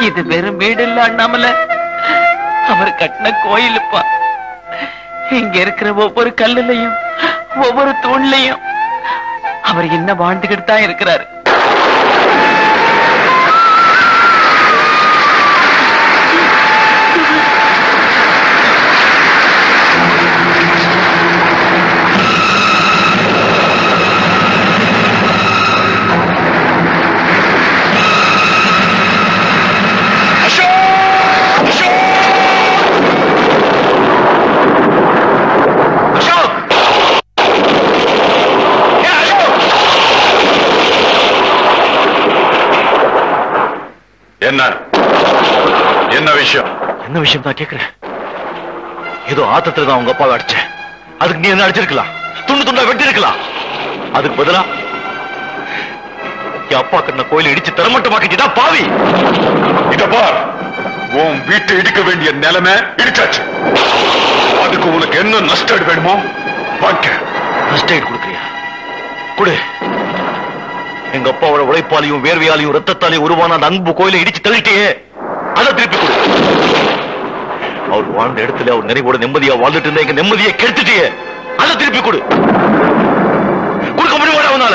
இது வெறும் வீடு இல்ல அண்ணாமல அவர் கட்டின கோயிலுப்பா இங்க இருக்கிற ஒவ்வொரு கல்லுலயும் ஒவ்வொரு தூண்லயும் அவர் என்ன வாழ்ந்துகிட்டு தான் இருக்கிறாரு அசோக் ஏ அசோக் என்ன என்ன விஷயம் என்ன விஷயம் தான் கேக்குறேன் ஏதோ ஆத்தத்துல தான் உங்க அப்பாவை அடிச்சேன் அதுக்கு நீ என்ன அடிச்சிருக்கலாம் துண்டு துண்டா வெட்டி இருக்கலாம் அதுக்கு பதிலா என் அப்பா கண்ண கோயில இடிச்சு தரமட்டமாக்கிட்டா பாவி இத பார் உன் வீட்டை இடிக்க வேண்டிய நிலைமை இடிச்சாச்சு அதுக்கு உனக்கு என்ன நஷ்டம் வேணுமோ வாங்க நஷ்டம் கொடுக்குறியா கொடு எங்க அப்பாவோட உழைப்பாலையும் வேர்வையாலையும் ரத்தத்தாலையும் உருவான அந்த அன்பு கோயிலை இடிச்சு தள்ளிட்டியே அதை திருப்பி கொடு அவர் வாழ்ந்த இடத்துல அவர் நினைவோட நிம்மதியா வாழ்ந்துட்டு இருந்த எங்க நிம்மதியை கெடுத்துட்டியே அதை திருப்பி கொடு கொடுக்க முடியுமா அவனால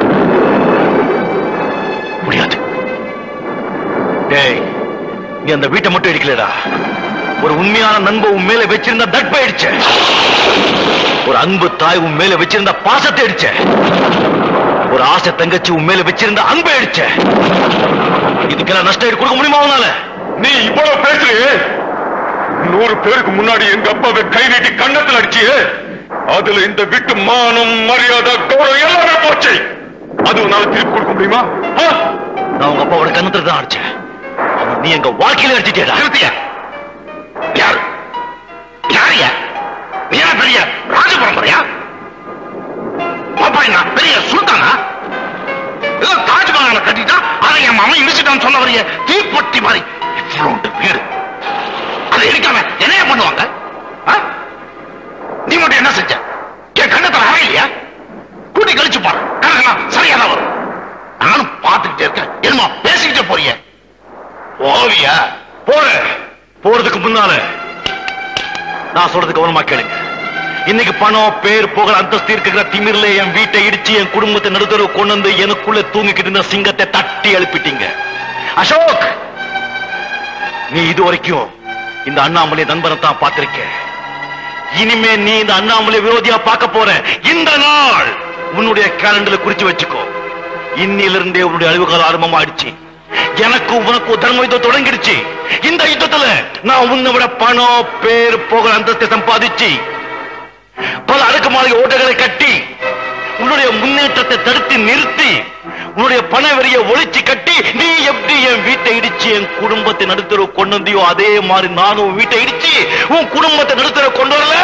முடியாது டேய் நீ அந்த வீட்டை மட்டும் இடிக்கலடா ஒரு உண்மையான நண்ப உன் மேல வச்சிருந்த தட்பை அடிச்ச ஒரு அன்பு தாய் உன் மேல வச்சிருந்த பாசத்தை அடிச்ச ஒரு ஆசை தங்கச்சி உன் மேல வச்சிருந்த அன்பை அடிச்ச இதுக்கெல்லாம் நஷ்டம் ஈடு கொடுக்க முடியுமா அவனால நீ இவ்வளவு பேசுறியே நூறு பேருக்கு முன்னாடி எங்க அப்பாவை கை நீட்டி கண்ணத்துல அடிச்சியே அதுல இந்த வீட்டு மானம் மரியாதை கௌரவம் எல்லாமே போச்சு அது உன்னால திருப்பி கொடுக்க முடியுமா ஆ? நான் உங்க அப்பாவோட கண்ணத்துல தான் அடிச்சேன் ஆனா நீ எங்க வாழ்க்கையில அடிச்சிட்டியடா நிறுத்தியா யார் யாரியா நீ என்ன பெரிய ராஜ பரம்பரையா பாப்பா என்ன பெரிய சுல்தானா ஏதோ தாஜ்மஹாலை கட்டிட்டா அதை என் மாமன் இடிச்சிட்டான்னு சொன்ன வரைய தீப்பொட்டி மாதிரி இவ்வளோண்டு வீடு அதை இடிக்காம என்னைய பண்ணுவாங்க ஆ? நீ மட்டும் என்ன செஞ்ச என் கண்ணத்துல அறை இல்லையா கூட்டி கழிச்சு பாரு கணக்கெல்லாம் சரியா தான் வரும் நானும் பார்த்துக்கிட்டே இருக்கேன் என்னமோ பேசிக்கிட்டே போறிய ஓவியா போற போறதுக்கு முன்னால நான் சொல்றது கவனமா கேளுங்க இன்னைக்கு பணம் பேர் புகழ் அந்தஸ்து இருக்கிற திமிர்ல என் வீட்டை இடிச்சு என் குடும்பத்தை நடுத்தரவு கொண்டு வந்து எனக்குள்ள தூங்கிக்கிட்டு இருந்த சிங்கத்தை தட்டி எழுப்பிட்டீங்க அசோக் நீ இது வரைக்கும் இந்த அண்ணாமலை நண்பனை தான் பார்த்திருக்க இனிமே நீ இந்த அண்ணாமலை விரோதியா பார்க்க போற இந்த நாள் உன்னுடைய கேலண்டர்ல குறிச்சு வச்சுக்கோ இன்னிலிருந்தே உன்னுடைய அழிவு காலம் ஆரம்பமாயிடுச்சு எனக்கு உனக்கு தர்ம யுத்தம் தொடங்கிடுச்சு இந்த யுத்தத்துல நான் உன்னை விட பணம் பேர் புகழ் அந்தஸ்தை சம்பாதிச்சு பல அடுக்குமாளிகை ஓட்டைகளை கட்டி உன்னுடைய முன்னேற்றத்தை தடுத்து நிறுத்தி உன்னுடைய பண வரிய ஒழிச்சு கட்டி நீ எப்படி என் வீட்டை இடிச்சு என் குடும்பத்தை நடுத்தர கொண்டு வந்தியோ அதே மாதிரி நானும் உன் வீட்டை இடிச்சு உன் குடும்பத்தை நடுத்தர கொண்டு வரல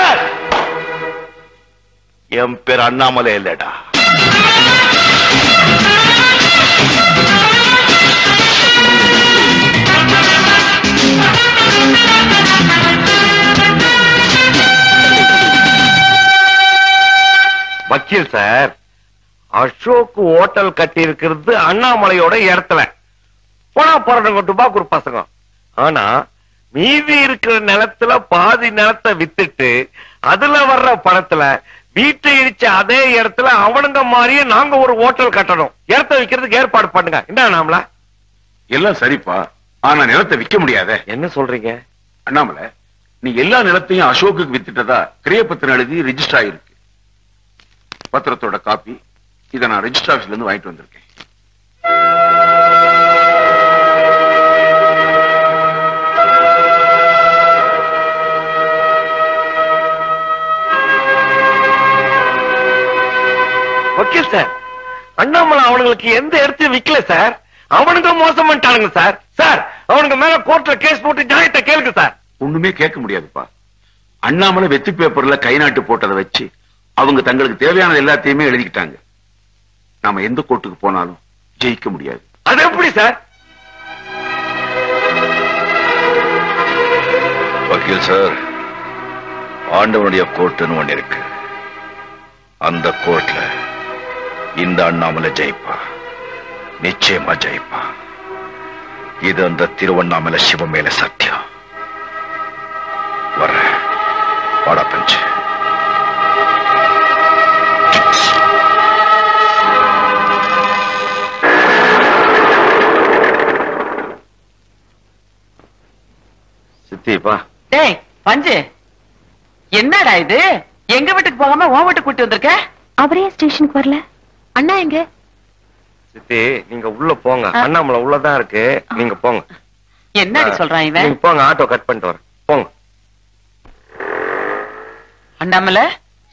என் பேர் அண்ணாமலை இல்லடா வக்கீல் சார் அசோக் ஹோட்டல் கட்டி இருக்கிறது அண்ணாமலையோட இடத்துல போனா போறவங்க டுபாக்கூர் பசங்க ஆனா மீதி இருக்கிற நிலத்துல பாதி நிலத்தை வித்துட்டு அதுல வர்ற பணத்துல வீட்டை இடிச்ச அதே இடத்துல அவனுங்க மாதிரியே நாங்க ஒரு ஹோட்டல் கட்டணும் இடத்த விக்கிறதுக்கு ஏற்பாடு பண்ணுங்க என்ன நாமல எல்லாம் சரிப்பா ஆனா நிலத்தை விக்க முடியாதே என்ன சொல்றீங்க அண்ணாமலை நீ எல்லா நிலத்தையும் அசோக்குக்கு வித்துட்டதா கிரியப்பத்திரம் எழுதி ரெஜிஸ்டர் ஆயிருக்கு பத்திரத்தோட காப்பி இதை நான் ரெஜிஸ்டர் ஆபீஸ்ல இருந்து வாங்கிட்டு வந்திருக்கேன் வக்கீல் சார் அண்ணாமலை அவனுங்களுக்கு எந்த இடத்தையும் விக்கல சார் அவனுங்க மோசம் பண்ணிட்டானுங்க சார் சார் அவனுங்க மேல கோர்ட்ல கேஸ் போட்டு நியாயத்தை கேளுங்க சார் ஒண்ணுமே கேட்க முடியாதுப்பா அண்ணாமலை வெத்தி பேப்பர்ல கை நாட்டு போட்டதை வச்சு அவங்க தங்களுக்கு தேவையானது எல்லாத்தையுமே எழுதிக்கிட்டாங்க நாம எந்த கோர்ட்டுக்கு போனாலும் ஜெயிக்க முடியாது அது எப்படி சார் வக்கீல் சார் ஆண்டவனுடைய கோர்ட்டுன்னு ஒண்ணு இருக்கு அந்த கோர்ட்ல இந்த அண்ணாமலை ஜெயிப்பா நிச்சயமா ஜெயிப்பா இது அந்த திருவண்ணாமலை சிவம் மேல சத்தியம் வர வாடா பஞ்சு சித்திப்பா டேய் பஞ்சு என்னடா இது எங்க வீட்டுக்கு போகாம உன் வீட்டுக்கு கூட்டி வந்திருக்க அவரே ஸ்டேஷனுக்கு வரல அண்ணா எங்க சித்தி நீங்க உள்ள போங்க அண்ணாமலை உள்ளதான் இருக்கு நீங்க போங்க என்னடி சொல்றான் இவன் நீங்க போங்க ஆட்டோ கட் பண்ணிட்டு வரேன் போங்க அண்ணாமலை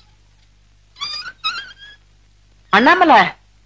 அண்ணாமலை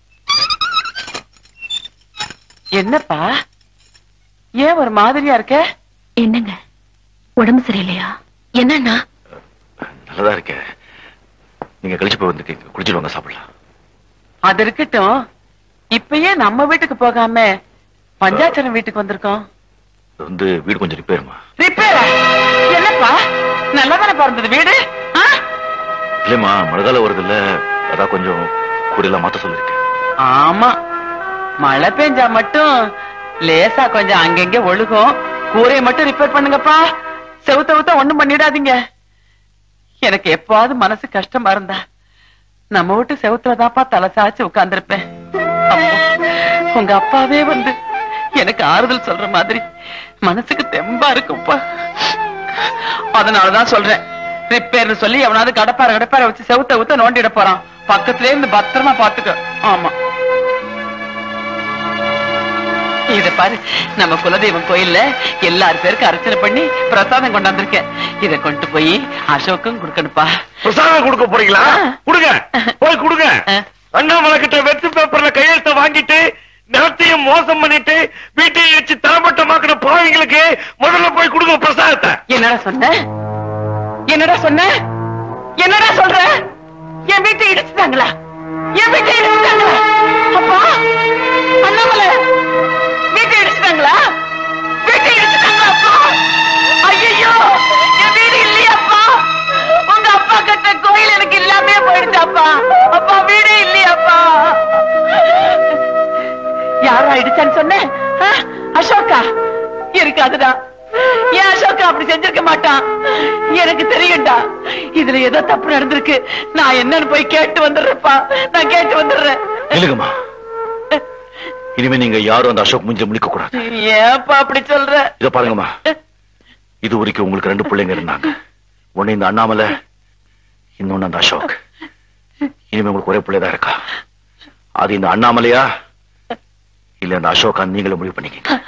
என்னப்பா ஏன் ஒரு மாதிரியா இருக்க என்னங்க உடம்பு சரியில்லையா என்னண்ணா நல்லதா இருக்க நீங்க கழிச்சு போய் வந்துருக்கீங்க குளிச்சுட்டு வாங்க சாப்பிடலாம் அது இருக்கட்டும் இப்பயே நம்ம வீட்டுக்கு போகாம பஞ்சாச்சரம் வீட்டுக்கு வந்திருக்கோம் இது வந்து வீடு கொஞ்சம் ரிப்பேருமா ரிப்பேர் என்னப்பா நல்லாதானே பிறந்தது வீடு ஆ? இல்லைம்மா மழைக்காலம் வருது இல்ல அதான் கொஞ்சம் கூடையெல்லாம் மாத்த சொல்லிருக்கேன் ஆமா மழை பெஞ்சா மட்டும் லேசா கொஞ்சம் அங்கங்க ஒழுகும் கூரையை மட்டும் ரிப்பேர் பண்ணுங்கப்பா செவுத்த ஊத்த ஒண்ணும் பண்ணிடாதீங்க எனக்கு எப்பாவது மனசு கஷ்டமா இருந்தா நம்ம வீட்டு செவுத்துலதான்ப்பா தலை சாச்சு உட்கார்ந்திருப்பேன் அப்போ உங்க அப்பாவே வந்து எனக்கு ஆறுதல் சொல்ற மாதிரி மனசுக்கு தெம்பா இருக்கும்ப்பா அதனாலதான் சொல்றேன் ரிப்பேர்னு சொல்லி எவனாவது கடப்பார கடப்பார வச்சு செவுத்த ஊத்த நோண்டிட போறான் பக்கத்துல இருந்து பத்திரமா பாத்துக்க ஆமா இத பாரு நம்ம குலதெய்வம் கோயில்ல எல்லார் பேருக்கும் அர்ச்சனை பண்ணி பிரசாதம் கொண்டாந்துருக்கேன் இத கொண்டு போய் அசோக்கும் கொடுக்கணுப்பா பிரசாதம் கொடுக்க போறீங்களா ஆ. கொடுங்க போய் கொடுங்க ஆ. அண்ணாமலை கிட்ட வெத்து பேப்பர்ல கையெழுத்த வாங்கிட்டு நிலத்தையும் மோசம் பண்ணிட்டு வீட்டையும் வச்சு தரமட்டமாக்கின பாவிங்களுக்கு முதல்ல போய் கொடுங்க பிரசாதத்தை என்னடா சொன்ன என்னடா சொன்ன என்னடா சொல்ற என் வீட்டை இடிச்சுட்டாங்களா என் வீட்டை இடிச்சுட்டாங்களா அப்பா அண்ணாமலை வீட்டை இடிச்சுட்டாங்களா வீட்டை இடிச்சுட்டாங்களா அப்பா ஐயோ என் வீடு இல்லையாப்பா உங்க அப்பா கட்ட கோயில் எனக்கு இல்லாமே போயிடுச்சாப்பா அப்பா வீடே இல்லையாப்பா யாரா இடிச்சான்னு சொன்னேன் ஆ? அசோகா இருக்காதுடா ஏன் அசோகா அப்படி செஞ்சிருக்க மாட்டான் எனக்கு தெரியும்டா இதுல ஏதோ தப்பு நடந்திருக்கு நான் என்னன்னு போய் கேட்டு வந்துடுறேன்ப்பா நான் கேட்டு வந்துடுறேன் இல்லைங்கம்மா இனிமே நீங்க யாரும் அந்த அசோக் முஞ்சில முழிக்க கூடாது ஏன்ப்பா அப்படி சொல்ற இத பாருங்கம்மா இது வரைக்கும் உங்களுக்கு ரெண்டு பிள்ளைங்க இருந்தாங்க ஒண்ணு இந்த அண்ணாமலை இன்னொன்னு அந்த அசோக் இனிமே உங்களுக்கு ஒரே பிள்ளைதான் இருக்கா அது இந்த அண்ணாமலையா இல்ல அந்த அசோகா நீங்களே முடிவு பண்ணிக்கங்க